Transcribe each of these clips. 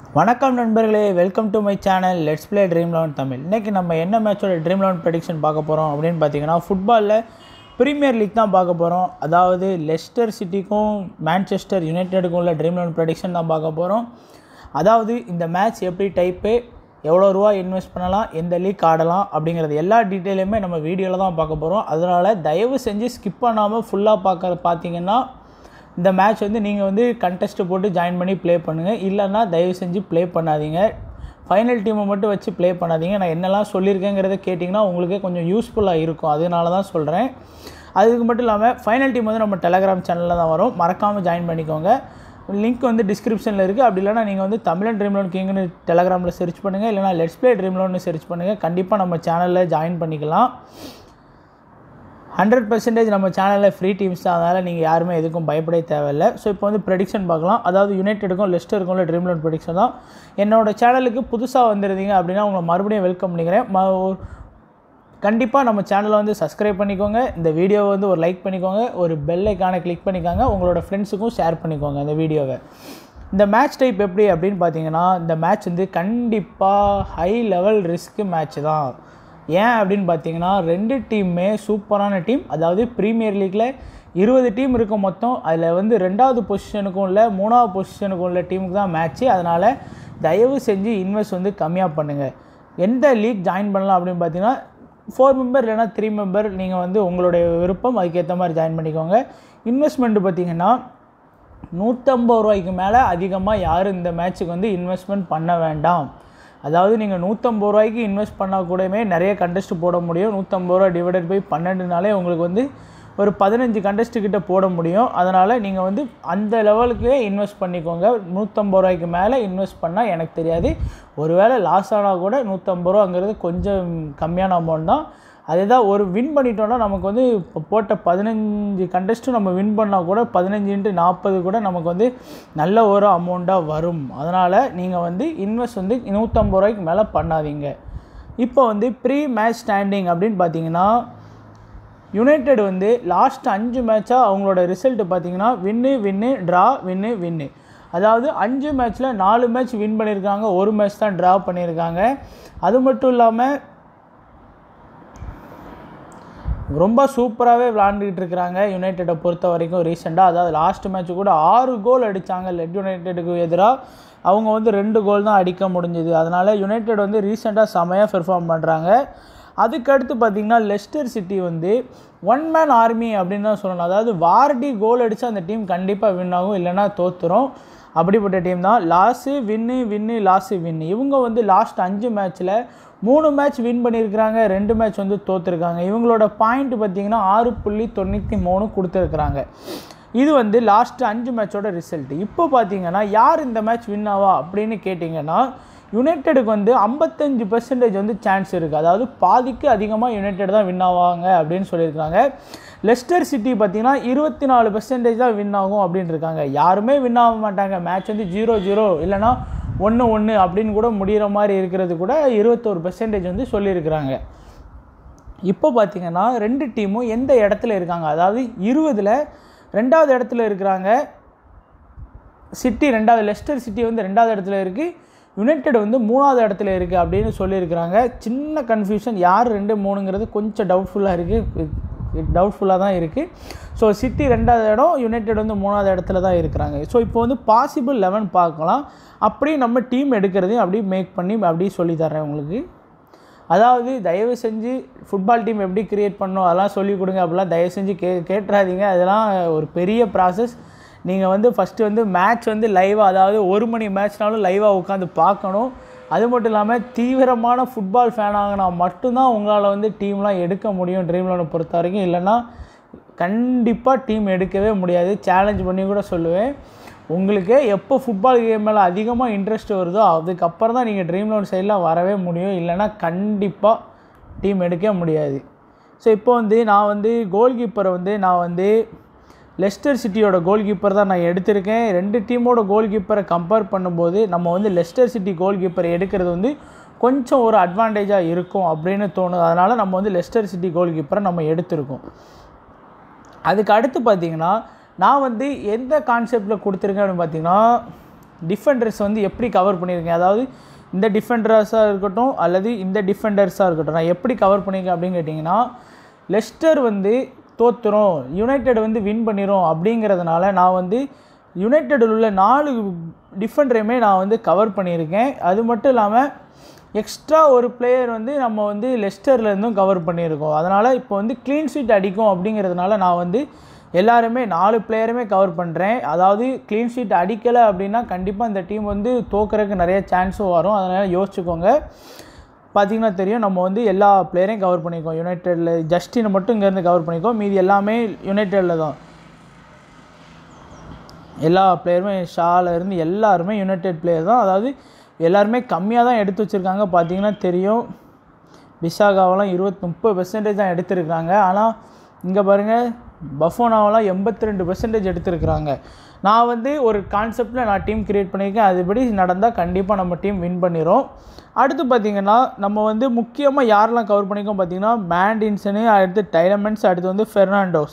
வணக்கம் நண்பர்களே welcome to my channel let's play Dream Eleven Tamil இன்றைக்கி நம்ம என்ன மேட்சோட ட்ரீம் லெவன் ப்ரெடிக்ஷன் பார்க்க போகிறோம் அப்படின்னு பார்த்தீங்கன்னா ஃபுட்பாலில் ப்ரீமியர் லீக் தான் பார்க்க போகிறோம் அதாவது லெஸ்டர் சிட்டிக்கும் மான்செஸ்டர் யுனைடெடுக்கும் உள்ள ட்ரீம் லெவன் ப்ரெடிக்ஷன் தான் பார்க்க போகிறோம் அதாவது இந்த மேட்ச் எப்படி டைப்பு எவ்வளோ ரூபா இன்வெஸ்ட் பண்ணலாம் எந்த லீக் ஆடலாம் அப்படிங்கிறது எல்லா டீட்டெயிலுமே நம்ம வீடியோவில் தான் பார்க்க போகிறோம் அதனால் தயவு செஞ்சு ஸ்கிப் பண்ணாமல் ஃபுல்லாக பார்க்க பார்த்தீங்கன்னா இந்த மேட்ச் வந்து நீங்கள் வந்து கண்டெஸ்ட் போட்டு ஜாயின் பண்ணி ப்ளே பண்ணுங்கள் இல்லைன்னா தயவு செஞ்சு ப்ளே பண்ணாதீங்க ஃபைனல் டீமை மட்டும் வச்சு ப்ளே பண்ணாதீங்க நான் என்னெல்லாம் சொல்லியிருக்கேங்கிறத கேட்டிங்கன்னா உங்களுக்கே கொஞ்சம் யூஸ்ஃபுல்லாக இருக்கும் அதனால தான் சொல்கிறேன் அதுக்கு மட்டும் இல்லாமல் ஃபைனல் டீம் வந்து நம்ம டெலகிராம் சேனலில் தான் வரும் மறக்காமல் ஜாயின் பண்ணிக்கோங்க லிங்க் வந்து டிஸ்கிரிப்ஷனில் இருக்குது அப்படி இல்லைனா நீங்கள் வந்து தமிழன் ட்ரீம் லோன் கிங்னு டெலகிராமில் சர்ச் பண்ணுங்கள் இல்லைனா லெட்ஸ் ப்ளே ட்ரீம் லோன்னு சர்ச் பண்ணுங்கள் கண்டிப்பாக நம்ம சேனலில் ஜாயின் பண்ணிக்கலாம் ஹண்ட்ரட் பர்சன்டேஜ் நம்ம சேனலில் ஃப்ரீ டீம்ஸ் தான் அதனால் நீங்கள் யாருமே எதுக்கும் பயப்பட தேவையில்லை ஸோ இப்போ வந்து ப்ரெடிக்ஷன் பார்க்கலாம் அதாவது யுனைடெடுக்கும் லெஸ்டருக்கும் ட்ரீம் லோன் ப்ரெடிக்ஷன் தான் என்னோட சேனலுக்கு புதுசாக வந்திருந்தீங்க அப்படின்னா உங்களை மறுபடியும் வெல்கம் பண்ணிக்கிறேன் ம கண்டிப்பாக நம்ம சேனலை வந்து சப்ஸ்கிரைப் பண்ணிக்கோங்க இந்த வீடியோவை வந்து ஒரு லைக் பண்ணிக்கோங்க ஒரு பெல் ஐக்கானை கிளிக் பண்ணிக்கோங்க உங்களோட ஃப்ரெண்ட்ஸுக்கும் ஷேர் பண்ணிக்கோங்க இந்த வீடியோவை இந்த மேட்ச் டைப் எப்படி அப்படின்னு பார்த்தீங்கன்னா இந்த மேட்ச் வந்து கண்டிப்பாக ஹை லெவல் ரிஸ்க் மேட்ச் தான் ஏன் அப்படின்னு பார்த்தீங்கன்னா ரெண்டு டீமுமே சூப்பரான டீம் அதாவது ப்ரீமியர் லீக்கில் இருபது டீம் இருக்கும் மொத்தம் அதில் வந்து ரெண்டாவது பொசிஷனுக்கும் இல்லை மூணாவது பொசிஷனுக்கும் உள்ள டீமுக்கு தான் மேட்ச்சு அதனால் தயவு செஞ்சு இன்வெஸ்ட் வந்து கம்மியாக பண்ணுங்கள் எந்த லீக் ஜாயின் பண்ணலாம் அப்படின்னு பார்த்தீங்கன்னா ஃபோர் மெம்பர் இல்லைனா த்ரீ மெம்பர் நீங்கள் வந்து உங்களுடைய விருப்பம் அதுக்கேற்ற மாதிரி ஜாயின் பண்ணிக்கோங்க இன்வெஸ்ட்மெண்ட்டு பார்த்தீங்கன்னா நூற்றம்பது ரூபாய்க்கு மேலே அதிகமாக யாரும் இந்த மேட்ச்சுக்கு வந்து இன்வெஸ்ட்மெண்ட் பண்ண வேண்டாம் அதாவது நீங்கள் நூற்றம்பது ரூபாய்க்கு இன்வெஸ்ட் பண்ணால் கூடவே நிறைய கண்டெஸ்ட் போட முடியும் நூற்றம்பது ரூபா டிவைடட் பை பன்னெண்டுனாலே உங்களுக்கு வந்து ஒரு பதினஞ்சு கண்டெஸ்ட்டு கிட்ட போட முடியும் அதனால் நீங்கள் வந்து அந்த லெவலுக்கே இன்வெஸ்ட் பண்ணிக்கோங்க நூற்றம்பது ரூபாய்க்கு மேலே இன்வெஸ்ட் பண்ணால் எனக்கு தெரியாது ஒருவேளை லாஸ் ஆனால் கூட நூற்றம்பது ரூபாங்கிறது கொஞ்சம் கம்மியான அமௌண்ட் தான் அதே தான் ஒரு வின் பண்ணிட்டோம்னா நமக்கு வந்து இப்போ போட்ட பதினஞ்சு கண்டெஸ்ட்டும் நம்ம வின் பண்ணால் கூட பதினஞ்சு இன்ட்டு நாற்பது கூட நமக்கு வந்து நல்ல ஒரு அமௌண்ட்டாக வரும் அதனால் நீங்கள் வந்து இன்வெஸ்ட் வந்து நூற்றம்பது ரூபாய்க்கு மேலே பண்ணாதீங்க இப்போ வந்து ப்ரீ மேட்ச் ஸ்டாண்டிங் அப்படின்னு பார்த்தீங்கன்னா யுனைடெட் வந்து லாஸ்ட் அஞ்சு மேட்சாக அவங்களோட ரிசல்ட் பார்த்தீங்கன்னா வின்னு வின்னு ட்ரா வின்னு வின்னு அதாவது அஞ்சு மேட்ச்சில் நாலு மேட்ச் வின் பண்ணியிருக்காங்க ஒரு மேட்ச் தான் ட்ரா பண்ணியிருக்காங்க அது மட்டும் இல்லாமல் ரொம்ப சூப்பராகவே விளாண்டுக்கிட்டு இருக்கிறாங்க யுனைடெட்டை பொறுத்த வரைக்கும் ரீசெண்டாக அதாவது லாஸ்ட் மேட்ச் கூட ஆறு கோல் அடித்தாங்க லெட் யுனைடெடுக்கு எதிராக அவங்க வந்து ரெண்டு கோல் தான் அடிக்க முடிஞ்சுது அதனால் யுனைடெட் வந்து ரீசெண்டாக செமையாக பெர்ஃபார்ம் பண்ணுறாங்க அதுக்கடுத்து பார்த்திங்கன்னா லெஸ்டர் சிட்டி வந்து ஒன் மேன் ஆர்மி அப்படின்னு தான் சொல்லணும் அதாவது வார்டி கோல் அடித்தா அந்த டீம் கண்டிப்பாக வின் ஆகும் இல்லைனா தோற்றுரும் அப்படிப்பட்ட டீம் தான் லாஸு வின்னு வின்னு லாஸு வின்னு இவங்க வந்து லாஸ்ட் அஞ்சு மேட்ச்சில் மூணு மேட்ச் வின் பண்ணியிருக்கிறாங்க ரெண்டு மேட்ச் வந்து தோற்றுருக்காங்க இவங்களோட பாயிண்ட் பார்த்திங்கன்னா ஆறு புள்ளி தொண்ணூற்றி மூணு கொடுத்துருக்குறாங்க இது வந்து லாஸ்ட்டு அஞ்சு மேட்சோட ரிசல்ட் இப்போ பார்த்தீங்கன்னா யார் இந்த மேட்ச் வின் ஆவா அப்படின்னு கேட்டிங்கன்னா யுனைடெடுக்கு வந்து ஐம்பத்தஞ்சு பர்சன்டேஜ் வந்து சான்ஸ் இருக்குது அதாவது பாதிக்கு அதிகமாக யுனைடெட் தான் வின் ஆவாங்க அப்படின்னு சொல்லியிருக்காங்க லெஸ்டர் சிட்டி பார்த்தீங்கன்னா இருபத்தி நாலு பர்சன்டேஜ் தான் வின் ஆகும் அப்படின்னு இருக்காங்க யாருமே வின் ஆக மாட்டாங்க மேட்ச் வந்து ஜீரோ ஜீரோ இல்லைனா ஒன்று ஒன்று அப்படின்னு கூட முடிகிற மாதிரி இருக்கிறது கூட இருபத்தோரு பர்சன்டேஜ் வந்து சொல்லியிருக்கிறாங்க இப்போ பார்த்தீங்கன்னா ரெண்டு டீமும் எந்த இடத்துல இருக்காங்க அதாவது இருபதில் ரெண்டாவது இடத்துல இருக்கிறாங்க சிட்டி ரெண்டாவது லெஸ்டர் சிட்டி வந்து ரெண்டாவது இடத்துல இருக்குது யுனைடெட் வந்து மூணாவது இடத்துல இருக்குது அப்படின்னு சொல்லியிருக்கிறாங்க சின்ன கன்ஃபியூஷன் யார் ரெண்டு மூணுங்கிறது கொஞ்சம் டவுட்ஃபுல்லாக இருக்குது டவுட்ஃபுல்லாக தான் இருக்குது ஸோ சிட்டி ரெண்டாவது இடம் யுனைடெட் வந்து மூணாவது இடத்துல தான் இருக்கிறாங்க ஸோ இப்போ வந்து பாசிபிள் லெவன் பார்க்கலாம் அப்படியே நம்ம டீம் எடுக்கிறதையும் அப்படியே மேக் பண்ணி அப்படியே சொல்லி தரேன் உங்களுக்கு அதாவது தயவு செஞ்சு ஃபுட்பால் டீம் எப்படி க்ரியேட் பண்ணணும் அதெல்லாம் சொல்லிக் கொடுங்க அப்படிலாம் தயவு செஞ்சு கே கேட்டுறாதீங்க அதெல்லாம் ஒரு பெரிய ப்ராசஸ் நீங்கள் வந்து ஃபஸ்ட்டு வந்து மேட்ச் வந்து லைவாக அதாவது ஒரு மணி மேட்ச்னாலும் லைவாக உட்காந்து பார்க்கணும் அது மட்டும் இல்லாமல் தீவிரமான ஃபுட்பால் ஃபேன் ஆகினா மட்டும்தான் உங்களால் வந்து டீம்லாம் எடுக்க முடியும் ட்ரீம் லோனை பொறுத்த வரைக்கும் இல்லைன்னா கண்டிப்பாக டீம் எடுக்கவே முடியாது சேலஞ்ச் பண்ணி கூட சொல்லுவேன் உங்களுக்கு எப்போ ஃபுட்பால் கேம் மேலே அதிகமாக இன்ட்ரெஸ்ட் வருதோ அதுக்கப்புறம் தான் நீங்கள் ட்ரீம் லோன் சைடில் வரவே முடியும் இல்லைனா கண்டிப்பாக டீம் எடுக்க முடியாது ஸோ இப்போ வந்து நான் வந்து கோல் கீப்பரை வந்து நான் வந்து லெஸ்டர் சிட்டியோட கோல் கீப்பர் தான் நான் எடுத்திருக்கேன் ரெண்டு டீமோட கோல் கீப்பரை கம்பேர் பண்ணும்போது நம்ம வந்து லெஸ்டர் சிட்டி கோல் கீப்பரை எடுக்கிறது வந்து கொஞ்சம் ஒரு அட்வான்டேஜாக இருக்கும் அப்படின்னு தோணுது அதனால் நம்ம வந்து லெஸ்டர் சிட்டி கோல் கீப்பரை நம்ம எடுத்திருக்கோம் அதுக்கு அடுத்து பார்த்திங்கன்னா நான் வந்து எந்த கான்செப்டில் கொடுத்துருக்கேன் அப்படின்னு பார்த்தீங்கன்னா டிஃபெண்டர்ஸ் வந்து எப்படி கவர் பண்ணியிருக்கேன் அதாவது இந்த டிஃபெண்டர்ஸாக இருக்கட்டும் அல்லது இந்த டிஃபெண்டர்ஸாக இருக்கட்டும் நான் எப்படி கவர் பண்ணியிருக்கேன் அப்படின்னு கேட்டிங்கன்னா லெஸ்டர் வந்து தோத்துரும் யுனைடெட் வந்து வின் பண்ணிரும் அப்படிங்கிறதுனால நான் வந்து யுனைடெடில் உள்ள நாலு டிஃபெண்டரையுமே நான் வந்து கவர் பண்ணியிருக்கேன் அது மட்டும் இல்லாமல் எக்ஸ்ட்ரா ஒரு பிளேயர் வந்து நம்ம வந்து லெஸ்டர்லேருந்தும் கவர் பண்ணியிருக்கோம் அதனால் இப்போ வந்து க்ளீன் ஷீட் அடிக்கும் அப்படிங்கிறதுனால நான் வந்து எல்லாருமே நாலு பிளேயருமே கவர் பண்ணுறேன் அதாவது க்ளீன் ஷீட் அடிக்கலை அப்படின்னா கண்டிப்பாக இந்த டீம் வந்து தோக்குறதுக்கு நிறைய சான்ஸும் வரும் அதனால் யோசிச்சுக்கோங்க பார்த்தீங்கன்னா தெரியும் நம்ம வந்து எல்லா பிளேயரையும் கவர் பண்ணியிருக்கோம் யுனைடெடில் ஜஸ்டினை மட்டும் இங்கேருந்து கவர் பண்ணியிருக்கோம் மீதி எல்லாமே யுனைடெடில் தான் எல்லா பிளேயருமே ஷால இருந்து எல்லாருமே யுனைடெட் பிளேயர் தான் அதாவது எல்லாருமே கம்மியாக தான் எடுத்து வச்சுருக்காங்க பார்த்தீங்கன்னா தெரியும் பிசாகாவெல்லாம் இருபத்தி முப்பது பெர்சன்டேஜ் தான் எடுத்திருக்காங்க ஆனால் இங்கே பாருங்கள் பஃபோனாவெல்லாம் எண்பத்தி ரெண்டு பெர்சன்டேஜ் எடுத்திருக்கிறாங்க நான் வந்து ஒரு கான்செப்டில் நான் டீம் கிரியேட் பண்ணியிருக்கேன் அதுபடி நடந்தால் கண்டிப்பாக நம்ம டீம் வின் பண்ணிடும் அடுத்து பார்த்திங்கன்னா நம்ம வந்து முக்கியமாக யாரெல்லாம் கவர் பண்ணியிருக்கோம் பார்த்தீங்கன்னா மேண்டின்சனு அடுத்து டைலமெண்ட்ஸ் அடுத்து வந்து ஃபெர்னாண்டோஸ்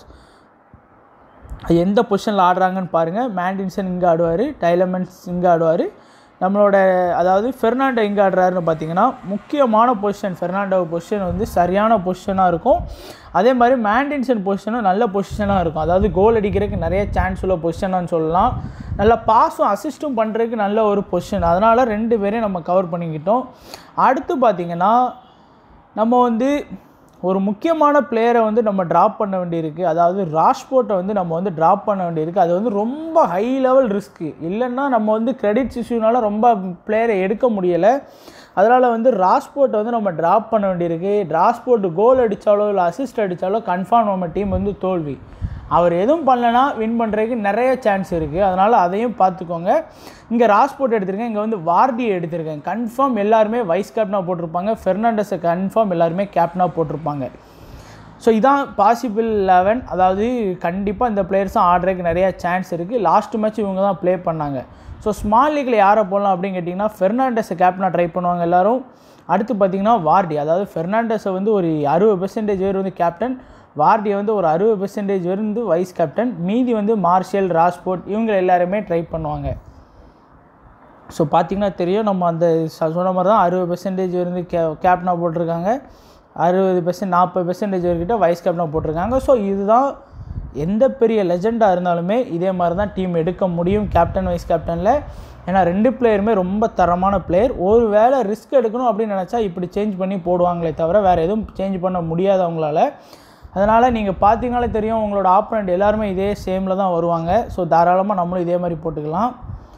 எந்த பொசிஷனில் ஆடுறாங்கன்னு பாருங்கள் மேண்டின்சன் இங்கே ஆடுவார் டைலமெண்ட்ஸ் இங்கே ஆடுவார் நம்மளோட அதாவது ஃபெர்னாண்டோ எங்கே ஆடுறாருன்னு பார்த்தீங்கன்னா முக்கியமான பொசிஷன் ஃபெர்னாண்டோ பொசிஷன் வந்து சரியான பொசிஷனாக இருக்கும் அதே மாதிரி மேண்டின்சன் பொசிஷனும் நல்ல பொசிஷனாக இருக்கும் அதாவது கோல் அடிக்கிறதுக்கு நிறைய சான்ஸ் உள்ள பொசிஷனான்னு சொல்லலாம் நல்ல பாஸும் அசிஸ்ட்டும் பண்ணுறதுக்கு நல்ல ஒரு பொசிஷன் அதனால் ரெண்டு பேரையும் நம்ம கவர் பண்ணிக்கிட்டோம் அடுத்து பார்த்திங்கன்னா நம்ம வந்து ஒரு முக்கியமான பிளேயரை வந்து நம்ம ட்ராப் பண்ண வேண்டியிருக்கு அதாவது ராஷ்போர்ட்டை வந்து நம்ம வந்து ட்ராப் பண்ண வேண்டியிருக்கு அது வந்து ரொம்ப ஹை லெவல் ரிஸ்க்கு இல்லைன்னா நம்ம வந்து கிரெடிட்ஸ் இஷ்யூனால ரொம்ப பிளேயரை எடுக்க முடியலை அதனால் வந்து ராஸ்போர்ட்டை வந்து நம்ம ட்ராப் பண்ண வேண்டியிருக்கு ராஸ்போர்ட் கோல் அடித்தாலோ இல்லை அசிஸ்ட் அடித்தாலோ கன்ஃபார்ம் நம்ம டீம் வந்து தோல்வி அவர் எதுவும் பண்ணலனா வின் பண்ணுறதுக்கு நிறைய சான்ஸ் இருக்குது அதனால் அதையும் பார்த்துக்கோங்க இங்கே ராஸ்போர்ட் எடுத்திருக்கேன் இங்கே வந்து வார்டி எடுத்திருக்கேன் கன்ஃபார்ம் எல்லாருமே வைஸ் கேப்டனாக போட்டிருப்பாங்க ஃபெர்னாண்டஸை கன்ஃபார்ம் எல்லாருமே கேப்டனாக போட்டிருப்பாங்க ஸோ இதான் பாசிபிள் லெவன் அதாவது கண்டிப்பாக இந்த பிளேயர்ஸும் ஆடுறதுக்கு நிறைய சான்ஸ் இருக்குது லாஸ்ட் மேட்ச் இவங்க தான் ப்ளே பண்ணாங்க ஸோ ஸ்மால் லீக்கில் யாரை போடலாம் அப்படின்னு கேட்டிங்கன்னா ஃபெர்னாண்டஸை கேப்டனாக ட்ரை பண்ணுவாங்க எல்லோரும் அடுத்து பார்த்திங்கன்னா வார்டி அதாவது ஃபெர்னாண்டஸை வந்து ஒரு அறுபது பெர்சன்டேஜ் பேர் வந்து கேப்டன் வார்டியை வந்து ஒரு அறுபது பெர்சன்டேஜ் வந்து வைஸ் கேப்டன் மீதி வந்து மார்ஷியல் ராஸ்போர்ட் இவங்க எல்லாருமே ட்ரை பண்ணுவாங்க ஸோ பார்த்திங்கன்னா தெரியும் நம்ம அந்த சொன்ன மாதிரி தான் அறுபது பெர்சன்டேஜ் வந்து கே கேப்டனாக போட்டிருக்காங்க அறுபது பெர்சன்ட் நாற்பது பெர்சன்டேஜ் வரைக்கிட்ட வைஸ் கேப்டனாக போட்டிருக்காங்க ஸோ இதுதான் எந்த பெரிய லெஜெண்டாக இருந்தாலுமே இதே மாதிரி தான் டீம் எடுக்க முடியும் கேப்டன் வைஸ் கேப்டனில் ஏன்னா ரெண்டு பிளேயருமே ரொம்ப தரமான பிளேயர் ஒரு வேளை ரிஸ்க் எடுக்கணும் அப்படின்னு நினச்சா இப்படி சேஞ்ச் பண்ணி போடுவாங்களே தவிர வேறு எதுவும் சேஞ்ச் பண்ண முடியாது அவங்களால அதனால் நீங்கள் பார்த்தீங்கனாலே தெரியும் உங்களோட ஆப்பனண்ட் எல்லாருமே இதே சேமில் தான் வருவாங்க ஸோ தாராளமாக நம்மளும் இதே மாதிரி போட்டுக்கலாம்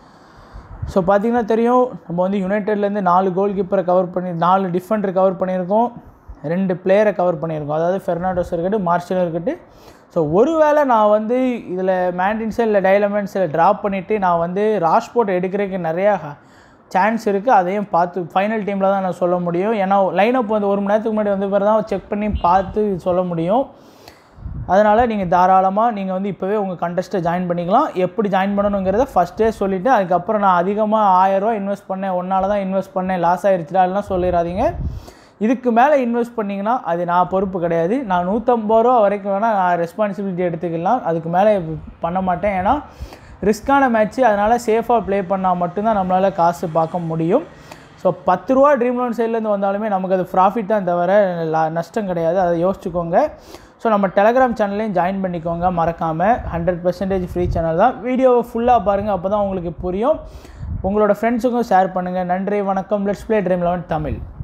ஸோ பார்த்தீங்கன்னா தெரியும் நம்ம வந்து யுனைடெட்லேருந்து நாலு கோல் கீப்பரை கவர் பண்ணி நாலு டிஃபெண்டர் கவர் பண்ணியிருக்கோம் ரெண்டு பிளேயரை கவர் பண்ணியிருக்கோம் அதாவது ஃபெர்னாண்டோஸ் இருக்கட்டும் மார்ஷல் இருக்கட்டும் ஸோ ஒருவேளை நான் வந்து இதில் மேண்டின்ஸை இல்லை டைலமெண்ட்ஸில் ட்ராப் பண்ணிவிட்டு நான் வந்து ராஷ்போர்ட் எடுக்கிறதுக்கு நிறையா சான்ஸ் இருக்குது அதையும் பார்த்து ஃபைனல் டீமில் தான் நான் சொல்ல முடியும் ஏன்னா லைனப் வந்து ஒரு மணி நேரத்துக்கு முன்னாடி வந்து பிறகு தான் செக் பண்ணி பார்த்து சொல்ல முடியும் அதனால் நீங்கள் தாராளமாக நீங்கள் வந்து இப்போவே உங்கள் கண்டஸ்ட்டை ஜாயின் பண்ணிக்கலாம் எப்படி ஜாயின் பண்ணணுங்கிறத ஃபஸ்ட்டே சொல்லிவிட்டு அதுக்கப்புறம் நான் அதிகமாக ஆயிரரூவா இன்வெஸ்ட் பண்ணேன் ஒன்றால் தான் இன்வெஸ்ட் பண்ணேன் லாஸ் ஆகிருச்சுடா எல்லாம் சொல்லிடாதீங்க இதுக்கு மேலே இன்வெஸ்ட் பண்ணிங்கன்னா அது நான் பொறுப்பு கிடையாது நான் நூற்றம்பது ரூபா வரைக்கும் வேணால் நான் ரெஸ்பான்சிபிலிட்டி எடுத்துக்கலாம் அதுக்கு மேலே பண்ண மாட்டேன் ஏன்னா ரிஸ்க்கான மேட்ச்சு அதனால் சேஃபாக ப்ளே பண்ணால் மட்டும்தான் நம்மளால் காசு பார்க்க முடியும் ஸோ பத்து ரூபா ட்ரீம் லோன் சைட்லேருந்து வந்தாலுமே நமக்கு அது ப்ராஃபிட் தான் தவிர நஷ்டம் கிடையாது அதை யோசிச்சுக்கோங்க ஸோ நம்ம டெலகிராம் சேனல்லையும் ஜாயின் பண்ணிக்கோங்க மறக்காமல் ஹண்ட்ரட் பர்சன்டேஜ் ஃப்ரீ சேனல் தான் வீடியோவை ஃபுல்லாக பாருங்கள் அப்போ தான் உங்களுக்கு புரியும் உங்களோட ஃப்ரெண்ட்ஸுக்கும் ஷேர் பண்ணுங்கள் நன்றி வணக்கம் let's play Dream Eleven Tamil